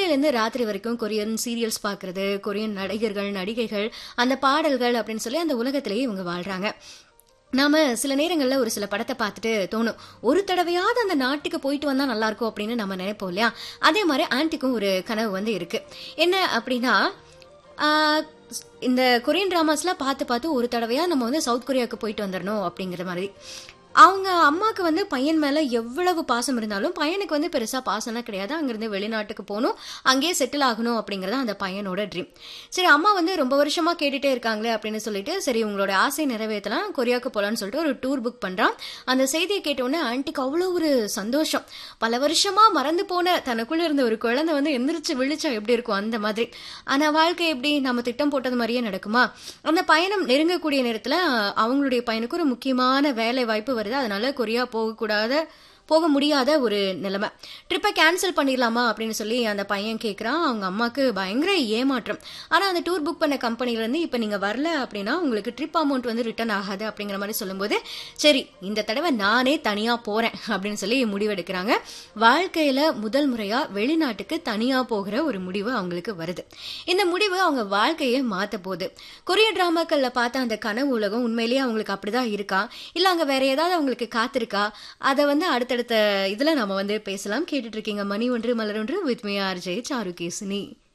காலையிலேருந்து ராத்திரி வரைக்கும் கொரியன் சீரியல்ஸ் பார்க்கறது கொரியன் நடிகர்கள் நடிகைகள் அந்த பாடல்கள் அப்படின்னு சொல்லி அந்த உலகத்திலேயே இவங்க வாழ்றாங்க நாம சில நேரங்கள்ல ஒரு சில படத்தை பார்த்துட்டு தோணும் ஒரு தடவையாவது அந்த நாட்டுக்கு போயிட்டு வந்தா நல்லா இருக்கும் அப்படின்னு நம்ம நினைப்போம் இல்லையா அதே மாதிரி ஆன்ட்டிக்கும் ஒரு கனவு வந்து இருக்கு என்ன அப்படின்னா ஆஹ், இந்த கொரியன் டிராமாஸ்லாம் பார்த்து பார்த்து ஒரு தடவையா நம்ம வந்து சவுத் கொரியாவுக்கு போயிட்டு வந்துடணும் அப்படிங்கிற மாதிரி அவங்க அம்மாவுக்கு வந்து பையன் மேல எவ்வளவு பாசம் இருந்தாலும் பையனுக்கு வந்து பெருசா பாசம்லாம் கிடையாது அங்கிருந்து வெளிநாட்டுக்கு போகணும் அங்கேயே செட்டில் ஆகணும் அப்படிங்கறது அந்த பையனோட ட்ரீம் சரி அம்மா வந்து ரொம்ப வருஷமா கேட்டுட்டே இருக்காங்களே அப்படின்னு சொல்லிட்டு சரி உங்களோட ஆசை நிறைவேற்றலாம் கொரியாவுக்கு போலான்னு சொல்லிட்டு ஒரு டூர் புக் பண்றான் அந்த செய்தியை கேட்ட உடனே ஆன்ட்டிக்கு அவ்வளோ ஒரு சந்தோஷம் பல வருஷமா மறந்து போன தனக்குள்ள இருந்த ஒரு குழந்தை வந்து எந்திரிச்சு விழிச்சா எப்படி இருக்கும் அந்த மாதிரி ஆனா வாழ்க்கை எப்படி நம்ம திட்டம் போட்டது மாதிரியே நடக்குமா அந்த பயணம் நெருங்கக்கூடிய நேரத்துல அஹ், அவங்களுடைய பையனுக்கு ஒரு முக்கியமான வேலை வாய்ப்பு வருது அதனால கொரியா போகக்கூடாத போக முடியாத ஒரு நிலைமை ட்ரிப்பை கேன்சல் பண்ணிடலாமா அப்படின்னு சொல்லி அந்த பையன் கேட்குறான் அவங்க அம்மாவுக்கு பயங்கர ஏமாற்றம் ஆனால் அந்த டூர் புக் பண்ண கம்பெனிலேருந்து இப்போ நீங்கள் வரல அப்படின்னா உங்களுக்கு ட்ரிப் அமௌண்ட் வந்து ரிட்டர்ன் ஆகாது அப்படிங்கிற மாதிரி சொல்லும்போது சரி இந்த தடவை நானே தனியாக போகிறேன் அப்படின்னு சொல்லி முடிவெடுக்கிறாங்க வாழ்க்கையில் முதல் முறையாக வெளிநாட்டுக்கு தனியாக போகிற ஒரு முடிவு அவங்களுக்கு வருது இந்த முடிவு அவங்க வாழ்க்கையை மாற்ற போகுது கொரிய டிராமாக்கள்ல பார்த்த அந்த கனவு உலகம் உண்மையிலேயே அவங்களுக்கு அப்படிதான் இருக்கா இல்ல அங்க வேற ஏதாவது அவங்களுக்கு காத்திருக்கா அதை வந்து அடுத்தடுத்த இதுல நம்ம வந்து பேசலாம் கேட்டுட்டு இருக்கீங்க மணி ஒன்று மலர் ஒன்று with me RJ Charu Keshini